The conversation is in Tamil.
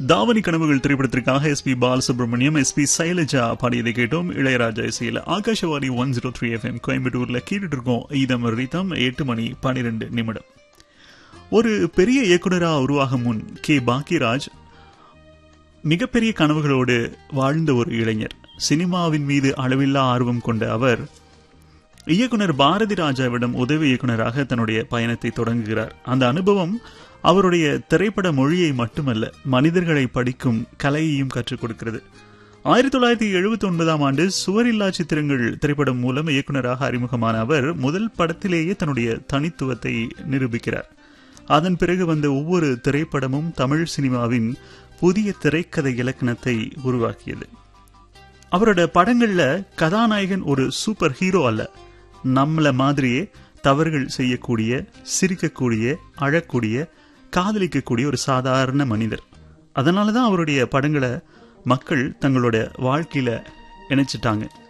தாவணி கனவுகள் திரைப்படத்திற்காக S P Balasubramaniam S P Sailaja பாடியதை கேட்டோம் இளையராஜா இசையில் Akashvani one zero three FM கோயம்புத்தூர்ல கேட்டுட்டு இருக்கோம் ஈதம் ரீதம் எட்டு மணி பன்னிரெண்டு நிமிடம் ஒரு பெரிய இயக்குனராக உருவாகும் முன் கே பாக்கியராஜ் மிகப்பெரிய கனவுகளோடு வாழ்ந்த ஒரு இளைஞர் சினிமாவின் மீது அளவில்லா ஆர்வம் கொண்ட அவர் இயக்குனர் பாரதி ராஜாவிடம் உதவி இயக்குனராக தன்னுடைய பயணத்தை தொடங்குகிறார் அந்த அனுபவம் அவருடைய திரைப்பட மொழியை மட்டுமல்ல மனிதர்களை படிக்கும் கலையையும் கற்றுக் கொடுக்கிறது ஆயிரத்தி தொள்ளாயிரத்தி எழுபத்தி ஒன்பதாம் ஆண்டு சுவரில்லா சித்திரங்கள் திரைப்படம் மூலம் இயக்குனராக அறிமுகமான அவர் முதல் படத்திலேயே தன்னுடைய தனித்துவத்தை நிரூபிக்கிறார் அதன் பிறகு வந்த ஒவ்வொரு திரைப்படமும் தமிழ் சினிமாவின் புதிய திரைக்கதை இலக்கணத்தை உருவாக்கியது அவரோட படங்கள்ல கதாநாயகன் ஒரு சூப்பர் ஹீரோ அல்ல நம்மள மாதிரியே தவறுகள் செய்யக்கூடிய சிரிக்கக்கூடிய அழக்கூடிய காதலிக்கக்கூடிய ஒரு சாதாரண மனிதர் அதனால தான் அவருடைய படங்களை மக்கள் தங்களோட வாழ்க்கையில இணைச்சிட்டாங்க